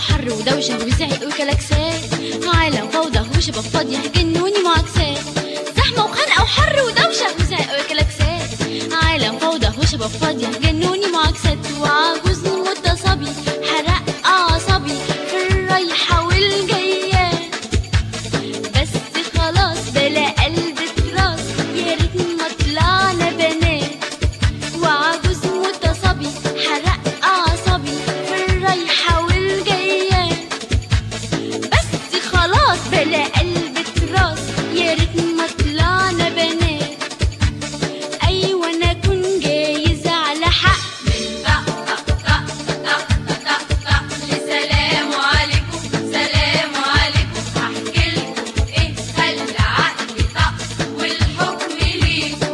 حر ودوشة وزعق وكلاكسات عالم فوضى وشباب فاضية هجنوني معاكسات زحمة وخنقة وحر ودوشة وزعق وكلاكسات عالم فوضى وشباب فاضية هجنوني معاكسات وعجوز متصبي حرق أعصابي في الرايحة والجاية بس خلاص بلا قلب تراس يا ريت ما طلعنا بنات وعجوز متصبي حرق أعصابي في الرايحة والجاية بس خلاص بلا قلب تراس يا ريت ما طلعنا بنات أيوة أنا أكون جايزة على حق سلام عليكم سلام عليكم هحكي لكم ايه خلى عقلي طق والحكم ليكم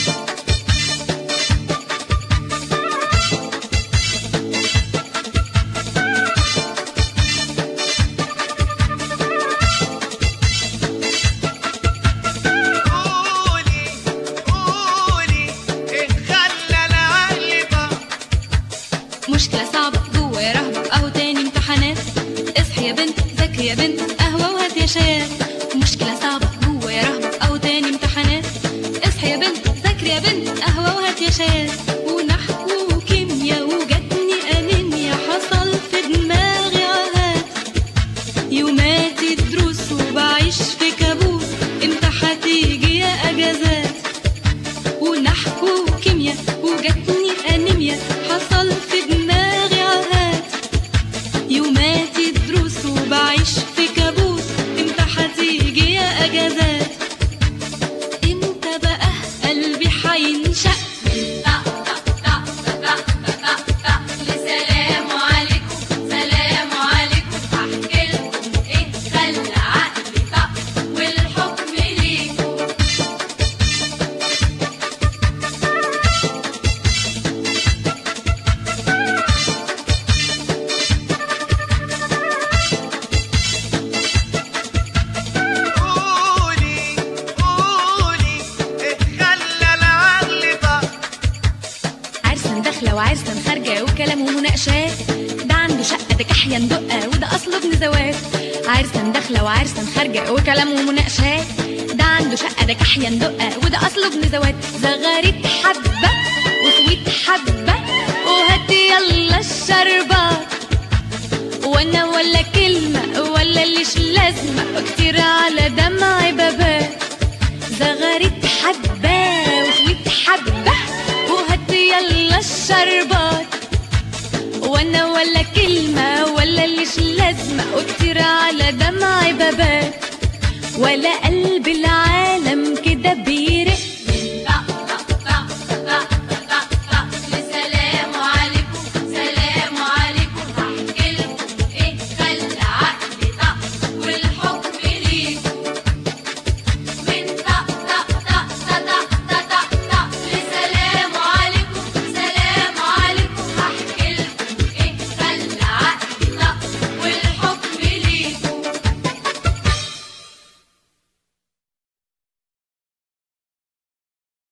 قولي قولي ايه خلى العقل طق مشكلة صعبة جوا يا رهبة أهو تاني امتحانات اصحي يا بنت ذاكري يا بنت قهوة وهات يا شايات مشكلة صعبة جوا يا رهبة أهو تاني امتحانات اصحي يا بنت ذاكري يا بنت قهوة وهات يا شايات ونحو وكيميا وجاتني أنيميا حصل في دماغي عهات يوماتي دروس وبعيش في كابوس امتى هتيجي يا اجازات ونحو وكيمياء وجاتني انيميا حصل في دماغي عهات يوماتي دروس وبعيش في كابوس امتى هتيجي يا اجازات امتى بقى قلبي هينشق سلام عليكم سلام عليكم هحكي لكم ايه خلى عقلي طق والحكم ليكم قولي قولي ايه خلى العقل طق عرسا داخلة وعرسا خارجة وكلام ومناقشات ده عنده شقة ده كحيان دقة وده أصله ابن زواج عرسا داخلة وعرسا خارجة وكلام ومناقشات ده عنده شقة ده كحيان دقة وده أصله ابن زواج زغاريت حبة وسويت حبة وهات يلا الشربات وانا ولا كلمة ولا ليش لازمة كتير على دمع بابات زغرت حبة وسويت حبة وهات يلا الشربات وانا ولا كلمة ولا ليش لازمة كتير على دمع بابات ولا قلب العالم كده بيه